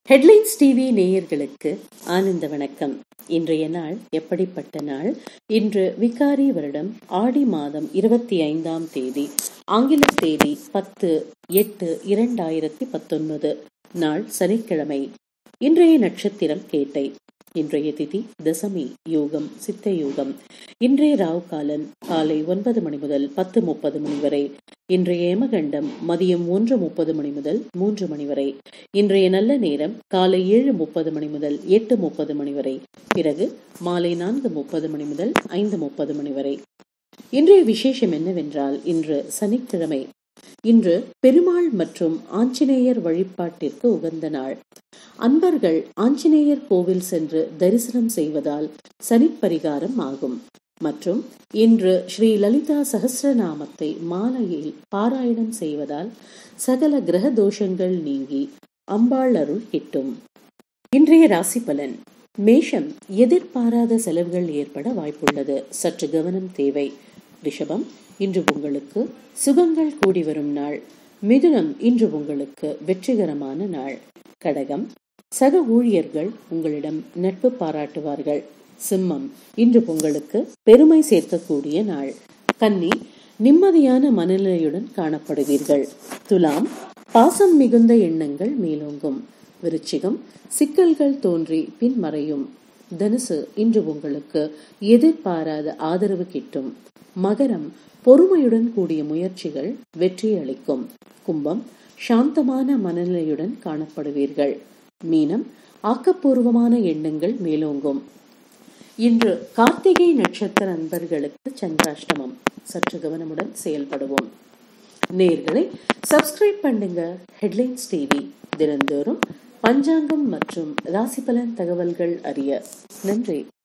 headlines TV நேயர்களுக்கு ஆனந்த வணக்கம் இன்றைய நாள் எப்படிப்பட்ட நாள் இன்று விகாரி வருடம் ஆடி மாதம் இருபத்தி ஐந்தாம் தேதி ஆங்கில தேதி பத்து எட்டு இரண்டாயிரத்தி பத்தொன்பது நாள் சனிக்கிழமை இன்றைய நட்சத்திரம் கேட்டை இன்றைய திதி தசமி யோகம் சித்த யோகம் இன்றைய ராவ் காலன் காலை ஒன்பது மணி முதல் பத்து முப்பது மணி வரை இன்றைய ஏமகண்டம் மதியம் ஒன்று முப்பது மணி முதல் மூன்று மணி வரை இன்றைய நல்ல நேரம் காலை ஏழு முப்பது மணி முதல் எட்டு முப்பது மணி வரை பிறகு மாலை நான்கு முப்பது மணி முதல் ஐந்து முப்பது மணி வரை இன்றைய விசேஷம் என்னவென்றால் இன்று சனிக்கிழமை இன்று பெருமாள் மற்றும் ஆஞ்சநேயர் வழிபாட்டிற்கு உகந்த நாள் அன்பர்கள் ஆஞ்சநேயர் கோவில் சென்று தரிசனம் செய்வதால் சனிப்பரிகாரம் ஆகும் மற்றும் இன்று ஸ்ரீ லலிதா சகசிரநாமத்தை மாலையில் பாராயணம் செய்வதால் சகல கிரக தோஷங்கள் நீங்கி அம்பாள் அருள் கிட்டும் இன்றைய ராசி பலன் மேஷம் எதிர்பாராத செலவுகள் ஏற்பட வாய்ப்புள்ளது சற்று கவனம் தேவை ரிஷபம் இன்று உங்களுக்கு சுகங்கள் கூடி வரும் நாள் மிதுனம் இன்று உங்களுக்கு வெற்றிகரமான நாள் கடகம் சக ஊழியர்கள் உங்களிடம் நட்பு பாராட்டுவார்கள் சிம்மம் இன்று உங்களுக்கு பெருமை சேர்க்கக்கூடிய நாள் கன்னி நிம்மதியான மனநிலையுடன் காணப்படுவீர்கள் துலாம் பாசம் மிகுந்த எண்ணங்கள் மேலோங்கும் விருச்சிகம் சிக்கல்கள் தோன்றி பின்மறையும் தனுசு இன்று உங்களுக்கு எதிர்பாராத ஆதரவு கிட்டும் மகரம் பொறுமையுடன் கூடிய முயற்சிகள் வெற்றி அளிக்கும் கும்பம் சாந்தமான மனநிலையுடன் காணப்படுவீர்கள் மீனம் ஆக்கப்பூர்வமான எண்ணங்கள் மேலோங்கும் இன்று கார்த்திகை நட்சத்திர நண்பர்களுக்கு சந்திராஷ்டமம் சற்று கவனமுடன் செயல்படுவோம் நேர்களை சப்ஸ்கிரைப் பண்ணுங்க ஹெட்லைன்ஸ் டிவி தினந்தோறும் பஞ்சாங்கம் மற்றும் ராசி பலன் தகவல்கள் அறிய நன்றி